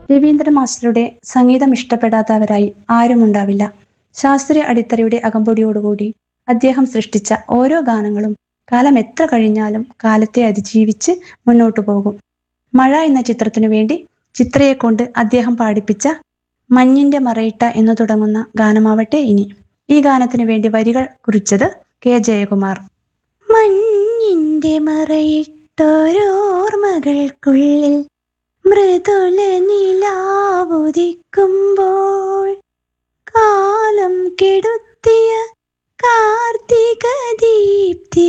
രവീന്ദ്ര മാസ്റ്ററുടെ സംഗീതം ഇഷ്ടപ്പെടാത്തവരായി ആരുമുണ്ടാവില്ല ശാസ്ത്രീയ അടിത്തറയുടെ അകമ്പടിയോടുകൂടി അദ്ദേഹം സൃഷ്ടിച്ച ഓരോ ഗാനങ്ങളും കാലം എത്ര കഴിഞ്ഞാലും കാലത്തെ അതിജീവിച്ച് മുന്നോട്ടു പോകും മഴ എന്ന ചിത്രത്തിനു വേണ്ടി ചിത്രയെ കൊണ്ട് അദ്ദേഹം പാടിപ്പിച്ച മഞ്ഞിന്റെ മറയിട്ട എന്ന് തുടങ്ങുന്ന ഗാനമാവട്ടെ ഇനി ഈ ഗാനത്തിനു വേണ്ടി വരികൾ കുറിച്ചത് കെ ജയകുമാർ മഞ്ഞിന്റെ മറയിട്ടോരോർമകൾക്കുള്ളിൽ മൃദുല നിലാവുദിക്കുമ്പോൾ കാലം കെടുത്തിയ കാർത്തിക ദീപ്തി